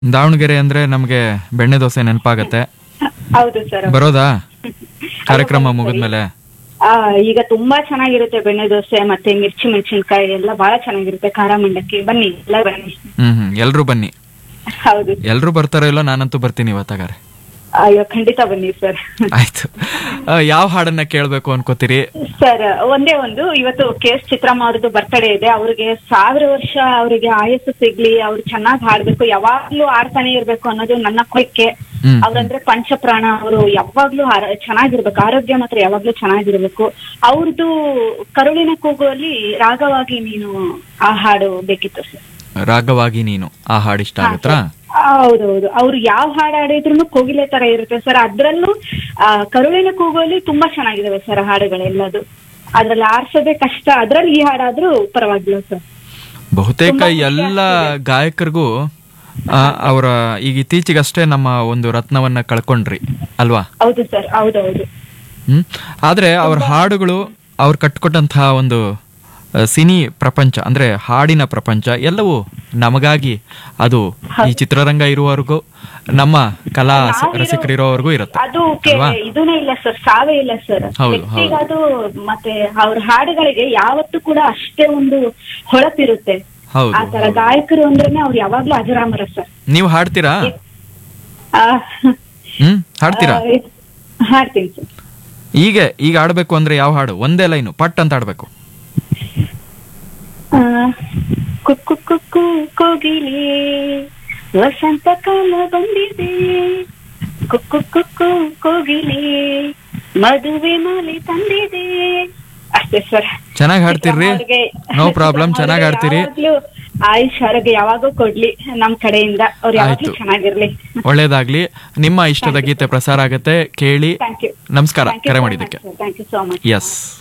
ದಾವಣಗೆರೆ ಅಂದ್ರೆ ನಮ್ಗೆ ಬೆಣ್ಣೆ ದೋಸೆ ನೆನಪಾಗತ್ತೆ ಹೌದು ಸರ್ ಬರೋದಾ ಕಾರ್ಯಕ್ರಮ ಮುಗಿದ್ಮೇಲೆ ಆ, ಈಗ ತುಂಬಾ ಚೆನ್ನಾಗಿರುತ್ತೆ ಬೆಣ್ಣೆ ದೋಸೆ ಮತ್ತೆ ಮಿರ್ಚಿ ಮೆಣಸಿನ್ಕಾಯಿ ಎಲ್ಲ ಬಹಳ ಚೆನ್ನಾಗಿರುತ್ತೆ ಖಾರ ಮಂಡಕ್ಕಿ ಬನ್ನಿ ಎಲ್ಲ ಬನ್ನಿ ಹ್ಮ್ ಹ್ಮ್ ಎಲ್ರು ಬನ್ನಿ ಹೌದು ಎಲ್ರು ಬರ್ತಾರೋ ಇಲ್ಲೋ ನಾನಂತೂ ಬರ್ತೀನಿ ಇವತ್ತಾಗಾರೆ ಅಯ್ಯೋ ಖಂಡಿತ ಬನ್ನಿ ಸರ್ ಆಯ್ತು ಆ, ಯಾವ ಹಾಡನ್ನ ಕೇಳ್ಬೇಕು ಅನ್ಕೋತೀರಿ ಸರ್ ಒಂದೇ ಒಂದು ಇವತ್ತು ಕೆ ಎಸ್ ಚಿತ್ರಮ್ಮ ಅವ್ರದ್ದು ಬರ್ತಡೇ ಇದೆ ಅವ್ರಿಗೆ ಸಾವಿರ ವರ್ಷ ಅವರಿಗೆ ಆಯಸ್ಸು ಸಿಗ್ಲಿ ಅವ್ರು ಚೆನ್ನಾಗಿ ಹಾಡ್ಬೇಕು ಯಾವಾಗ್ಲೂ ಆಡ್ತಾನೆ ಇರ್ಬೇಕು ಅನ್ನೋದು ನನ್ನ ಕೊಯ್ಕೆ ಹ್ಮ್. ಅವ್ರಂದ್ರೆ ಪಂಚಪ್ರಾಣ ಅವರು ಯಾವಾಗ್ಲೂ ಆರ- ಚೆನ್ನಾಗಿರ್ಬೇಕು ಆರೋಗ್ಯ ಮಾತ್ರ ಯಾವಾಗ್ಲೂ ಚೆನ್ನಾಗಿರ್ಬೇಕು ಅವ್ರದ್ದು ಕರುಳಿನ ಕೂಗುವಲ್ಲಿ ರಾಗವಾಗಿ ನೀನು ಆ ಹಾಡು ಬೇಕಿತ್ತು ಸರ್ ರಾಗವಾಗಿ ನೀನು ಆ ಹಾಡು ಇಷ್ಟ ಆಗತ್ತಾ ಹೌದೌದು ಅವ್ರು ಯಾವ ಹಾಡು ಹಾಡಿದ್ರು ಕೋಗಿಲೆ ತರ ಇರುತ್ತೆ ಸರ್ ಅದ್ರಲ್ಲೂ ಆ, ಕರುಳಿನ ಕೂಗುವಲ್ಲಿ ತುಂಬಾ ಚೆನ್ನಾಗಿದಾವೆ ಸರ್ ಹಾಡುಗಳೆಲ್ಲದು ಅದ್ರಲ್ಲಿ ಆರ್ಸೋದೇ ಕಷ್ಟ ಅದ್ರಲ್ಲಿ ಈ ಹಾಡಾದ್ರೂ ಪರವಾಗಿಲ್ಲ ಸರ್ ಬಹುತೇಕ ತುಂಬಾ ಖುಷಿ ಎಲ್ಲ ಗಾಯಕರಿಗೂ ಆ, ಅವರ ಈಗ ಇತ್ತೀಚೆಗಷ್ಟೇ ನಮ್ಮ ಒಂದು ರತ್ನವನ್ನ ಕಳ್ಕೊಂಡ್ರಿ ಅಲ್ವಾ ಹೌದು ಸರ್ ಹೌದೌದು ಹ್ಮ್ ಆದ್ರೆ ಅವ್ರ ಹಾಡುಗಳು ಅವ್ರು ಕಟ್ಕೊಟ್ಟಂತಹ ಒಂದು ಆ, ಸಿನಿ ಪ್ರಪಂಚ ಅಂದ್ರೆ ಹಾಡಿನ ಪ್ರಪಂಚ ಎಲ್ಲವೂ ನಮಗಾಗಿ ಅದು ಈ ಚಿತ್ರರಂಗ ಇರುವವರೆಗೂ ನಮ್ಮ ಕಲಾ ಸ- ರಸಿಕರಿರೋವರೆಗೂ ಇರುತ್ತೆ ಅದು ಕೆ- ಅಲ್ವಾ ಇದೂನೇ ಇಲ್ಲ ಸರ್ ಸಾವೇ ಇಲ್ಲ ಸರ್ ಹೌದು, ಹೌದು. ಅದು ಮತ್ತೆ ಅವ್ರ ಹಾಡುಗಳಿಗೆ ಯಾವತ್ತೂ ಕೂಡ ಅಷ್ಟೇ ಒಂದು ಹೊಳಪಿರುತ್ತೆ ಹೌದು ಆ ತರ ಗಾಯಕರು ಅಂದ್ರೇನೆ ಅವ್ರು ಯಾವಾಗ್ಲೂ ಅಜರಾಮರ ಸರ್ ನೀವು ಹಾಡ್ತೀರಾ ಆ, ಹ್ಮ್ ಹಾಡ್ತೀರಾ ಆ, ಹಾಡ್ತೀನಿ ಸರ್ ಈಗ ಈಗ ಆಡ್ಬೇಕು ಅಂದ್ರೆ ಯಾವ ಹಾಡು ಒಂದೇ ಲೈನು ಪಟ್ ಅಂತ ಆಡ್ಬೇಕು ಆ, ಕುಕ್ಕು ಕುಕ್ಕು ಕೋಗಿಲೆ ವಸಂತ ಕಾಲ ಬಂದಿದೆ ಕುಕ್ಕು ಕುಕ್ಕು ಕೋಗಿಲೆ ಮದುವೆ ಮಾಲೆ ತಂದಿದೆ ಅಷ್ಟೇ ಸರ್ ಚೆನ್ನಾಗಿ ಹಾಡ್ತೀರ್ರಿ ನೋ ಪ್ರಾಬ್ಲಮ್ ಚೆನ್ನಾಗಿ ಹಾಡ್ತೀರಿ ಯಾವಾಗ್ಲೂ ಆಯುಷ್ ಅವ್ರಿಗೆ ಯಾವಾಗೂ ಕೊಡ್ಲಿ ನಮ್ ಕಡೆಯಿಂದ ಅವ್ರು ಯಾವಾಗ್ಲೂ ಆಯ್ತು. ಚೆನ್ನಾಗಿರ್ಲಿ ಒಳ್ಳೇದಾಗ್ಲಿ ನಿಮ್ಮ ಇಷ್ಟದ ಗೀತೆ ಪ್ರಸಾರ ಆಗತ್ತೆ ಕೇಳಿ ಥ್ಯಾಂಕ್ ಯು ನಮಸ್ಕಾರ ಕರೆ ಮಾಡಿದ್ದಕ್ಕೆ thank you so much S